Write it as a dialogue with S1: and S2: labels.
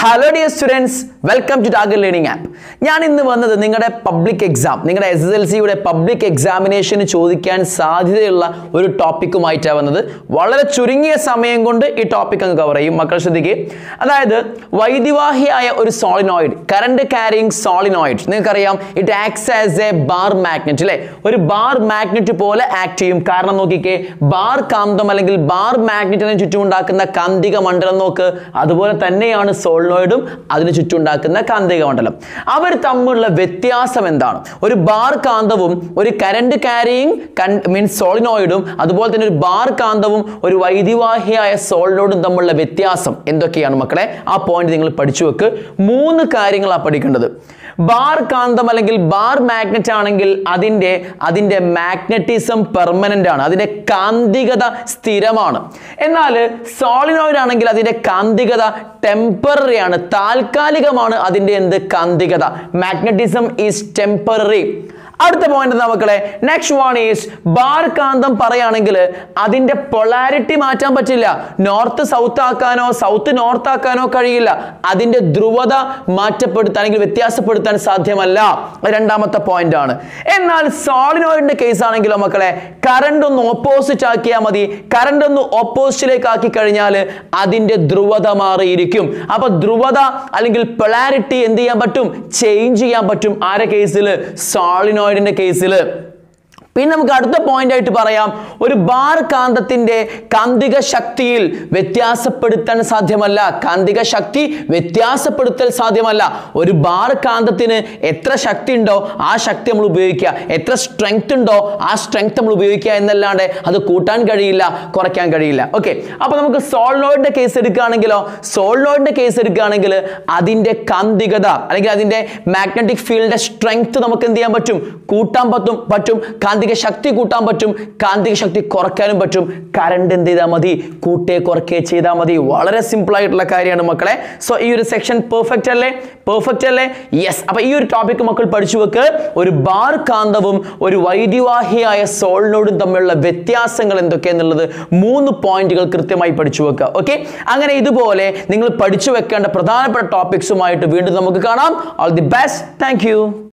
S1: hello dear students welcome to Tagore learning app ഞാൻ ഇന്ന് വന്നത് നിങ്ങളുടെ പബ്ലിക് എക്സാം നിങ്ങളുടെ എസ് എസ് എൽ സിയുടെ പബ്ലിക് എക്സാമിനേഷന് ചോദിക്കാൻ സാധ്യതയുള്ള ഒരു ടോപ്പിക്കുമായിട്ടാണ് വന്നത് വളരെ ചുരുങ്ങിയ സമയം കൊണ്ട് ഈ ടോപ്പിക് അങ്ങ് കവർ ചെയ്യും മക്കൾ ശ്രദ്ധിക്കുക അതായത് വൈദ്യുവാഹിയായ ഒരു സോളിനോയിഡ് കറണ്ട് ക്യാരിങ് സോളിനോയിഡ് നിങ്ങൾക്കറിയാം it acts as a bar magnet അല്ലേ ഒരു ബാർ മാഗ്നറ്റ് പോലെ ആക്ട് ചെയ്യും കാരണം നോക്കിക്കേ ബാർ കാന്തം അല്ലെങ്കിൽ ബാർ മാഗ്നറ്റിന് ചുറ്റും ഉണ്ടാക്കുന്ന കാന്തിക മണ്ഡലം നോക്ക് അതുപോലെ തന്നെയാണ് സോളിനോയിഡും അതിന് ചുറ്റും ഉണ്ടാക്കുന്ന കാന്തിക മണ്ഡലം അവർ തമ്മിലുള്ള വ്യത്യാസം എന്താണ് ഒരു ബാർ കാന്തവും ഒരു കറണ്ട് ക്യാരിയിങ് മീൻസ് സോളിനോയിഡും അതുപോലെ തന്നെ ഒരു ബാർ കാന്തവും ഒരു വൈദ്യുവാഹിയായ സോളിനോയിഡും തമ്മിലുള്ള വ്യത്യാസം എന്തൊക്കെയാണ് മക്കളെ ആ പോയിന്റ് നിങ്ങൾ പഠിച്ചു വെക്ക് മൂന്ന് കാര്യങ്ങളാണ് പഠിക്കേണ്ടത് ബാർ കാന്തം അല്ലെങ്കിൽ ബാർ മാഗ്നറ്റ് ആണെങ്കിൽ അതിൻ്റെ അതിൻ്റെ മാഗ്നറ്റിസം പെർമനന്റ് ആണ് അതിൻ്റെ കാന്തികത സ്ഥിരമാണ് എന്നാൽ സോളിനോയിഡ് ആണെങ്കിൽ അതിൻ്റെ കാന്തികത ടെമ്പററി ആണ് താൽക്കാലികമാണ് അതിൻ്റെ എന്ത് കാന്തികത മാഗ്നറ്റിസം ഈസ് ടെമ്പററി അടുത്ത പോയിന്റ് എന്താ മക്കളെ നെക്സ്റ്റ് വൺ ഈസ് ബാർ കാന്തം പറയുകയാണെങ്കിൽ അതിന്റെ പൊളാരിറ്റി മാറ്റാൻ പറ്റില്ല നോർത്ത് സൗത്ത് ആക്കാനോ സൗത്ത് നോർത്ത് ആക്കാനോ കഴിയില്ല അതിന്റെ ധ്രുവത മാറ്റപ്പെടുത്താൻ അല്ലെങ്കിൽ വ്യത്യാസപ്പെടുത്താൻ സാധ്യമല്ല അത് രണ്ടാമത്തെ പോയിന്റ് ആണ് എന്നാൽ സോളിനോയിഡിന്റെ കേസ് ആണെങ്കിലോ മക്കളെ കറണ്ട് ഒന്ന് ഓപ്പോസിറ്റ് ആക്കിയാൽ മതി കറണ്ട് ഒന്ന് ഓപ്പോസിറ്റിലേക്ക് ആക്കി കഴിഞ്ഞാൽ അതിന്റെ ധ്രുവത മാറിയിരിക്കും അപ്പൊ ധ്രുവത അല്ലെങ്കിൽ പൊളാരിറ്റി എന്ത് ചെയ്യാൻ പറ്റും ചേഞ്ച് ചെയ്യാൻ പറ്റും ആരെ കേസിൽ സോളിനോയിഡിന്റെ കേസിൽ പിന്നെ നമുക്ക് അടുത്ത പോയിന്റ് ആയിട്ട് പറയാം ഒരു ബാർ കാന്തത്തിന്റെ കാന്തിക ശക്തിയിൽ വ്യത്യാസപ്പെടുത്താൻ സാധ്യമല്ല കാന്തിക ശക്തി വ്യത്യാസപ്പെടുത്തൽ സാധ്യമല്ല ഒരു ബാർ കാന്തത്തിന് എത്ര ശക്തി ഉണ്ടോ ആ ശക്തി നമ്മൾ ഉപയോഗിക്കുക എത്ര സ്ട്രെങ്ത് ഉണ്ടോ ആ സ്ട്രെങ്ത് നമ്മൾ ഉപയോഗിക്കുക എന്നല്ലാണ്ട് അത് കൂട്ടാൻ കഴിയില്ല കുറയ്ക്കാൻ കഴിയില്ല ഓക്കെ അപ്പൊ നമുക്ക് സോൾനോയിഡിന്റെ കേസ് എടുക്കുകയാണെങ്കിലോ സോൾനോയിഡിന്റെ കേസ് എടുക്കുകയാണെങ്കിൽ അതിന്റെ കാന്തികത അല്ലെങ്കിൽ അതിന്റെ മാഗ്നറ്റിക് ഫീൽഡിന്റെ സ്ട്രെങ്ത് നമുക്ക് എന്ത് ചെയ്യാൻ പറ്റും കൂട്ടാൻ പറ്റും പറ്റും കാന്തിക ശക്തി കൂട്ടാൻ പറ്റും കാന്തിക ശക്തി കുറയ്ക്കാനും പറ്റും കറണ്ട് എന്ത് ചെയ്താൽ മതി കൂട്ടേ കുറയ്ക്കേ ചെയ്താൽ മതി വളരെ സിമ്പിൾ ആയിട്ടുള്ള കാര്യമാണ് മക്കളെ സോ ഈ ഒരു സെക്ഷൻ പെർഫെക്റ്റ് അല്ലേ പെർഫെക്റ്റ് അല്ലേ യെസ് അപ്പൊ ഈ ഒരു ടോപ്പിക് മക്കൾ പഠിച്ചു വെക്ക് ഒരു ബാർ കാന്തവും ഒരു വൈദ്യുവാഹിയായ സോളിനോടും തമ്മിലുള്ള വ്യത്യാസങ്ങൾ എന്തൊക്കെയെന്നുള്ളത് മൂന്ന് പോയിന്റുകൾ കൃത്യമായി പഠിച്ചു വെക്കുക ഓക്കെ അങ്ങനെ ഇതുപോലെ നിങ്ങൾ പഠിച്ചു വെക്കേണ്ട പ്രധാനപ്പെട്ട ടോപ്പിക്സുമായിട്ട് വീണ്ടും നമുക്ക് കാണാം ഓൾ ദി ബെസ്റ്റ് താങ്ക്